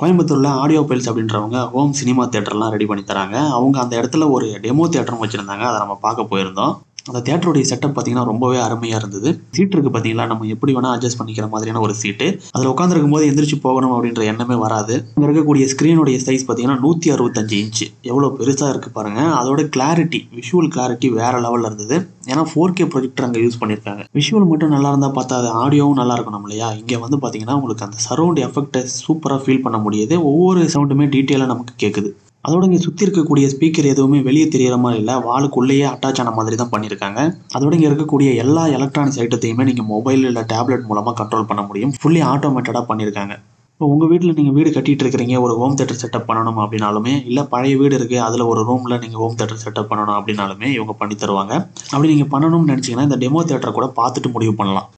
கோயம்புத்தூரில் audio files அப்படின்றவங்க home cinema தேட்டர்லாம் ரெடி பண்ணி தராங்க அவங்க அந்த இடத்துல ஒரு டெமோ தேட்டரும் வச்சுருந்தாங்க அதை நம்ம பார்க்க போயிருந்தோம் அந்த தேட்டருடைய செட்டப் பார்த்தீங்கன்னா ரொம்பவே அருமையாக இருந்தது சீட் இருக்குது பார்த்தீங்களா நம்ம எப்படி வேணால் அட்ஜஸ்ட் பண்ணிக்கிற மாதிரியான ஒரு சீட்டு அதில் உட்காந்துருக்கும் போது எந்திரிச்சு போகணும் அப்படின்ற எண்ணமே வராது அங்கே இருக்கக்கூடிய ஸ்க்ரீனுடைய சைஸ் பார்த்தீங்கன்னா நூற்றி அறுபத்தஞ்சு இன்ச்சு எவ்வளோ பெருசாக இருக்குது பாருங்கள் அதோட கிளாரிட்டி விஷுவல் கிளாரிட்டி வேறு லெவலில் இருந்தது ஏன்னா ஃபோர் கே ப்ரொஜெக்டர் அங்கே யூஸ் பண்ணியிருக்காங்க விஷுவல் மட்டும் நல்லா இருந்தால் பார்த்தா அது ஆடியோவும் நல்லா இருக்கணும் இல்லையா இங்கே வந்து பார்த்தீங்கன்னா உங்களுக்கு அந்த சரௌண்ட் எஃபெக்டை சூப்பராக ஃபீல் பண்ண முடியுது ஒவ்வொரு சவுண்டுமே டீட்டெயிலாக நமக்கு கேட்குது அதோட இங்கே சுற்றி இருக்கக்கூடிய ஸ்பீக்கர் எதுவுமே வெளியே தெரியற மாதிரி இல்லை வாளுக்குள்ளேயே அட்டாச் ஆன மாதிரி தான் பண்ணியிருக்காங்க அதோட இங்கே இருக்கக்கூடிய எல்லா எலக்ட்ரானிக்ஸ் ஐட்டத்தையுமே நீங்கள் மொபைல் இல்லை டேப்லெட் மூலமாக கண்ட்ரோல் பண்ண முடியும் ஃபுல்லி ஆட்டோமேட்டடாக பண்ணியிருக்காங்க இப்போ உங்கள் வீட்டில் நீங்கள் வீடு கட்டிட்டு இருக்கிறீங்க ஒரு ஹோம் தேட்டர் செட்டப் பண்ணணும் அப்படின்னாலுமே இல்லை பழைய வீடு இருக்குது அதில் ஒரு ரூமில் நீங்கள் ஹோம் தேட்டர் செட்டப் பண்ணணும் அப்படின்னாலுமே இவங்க பண்ணி தருவாங்க அப்படி நீங்கள் பண்ணணும்னு நினச்சிங்கன்னா இந்த டெமோ தேட்டரை கூட பார்த்துட்டு முடிவு பண்ணலாம்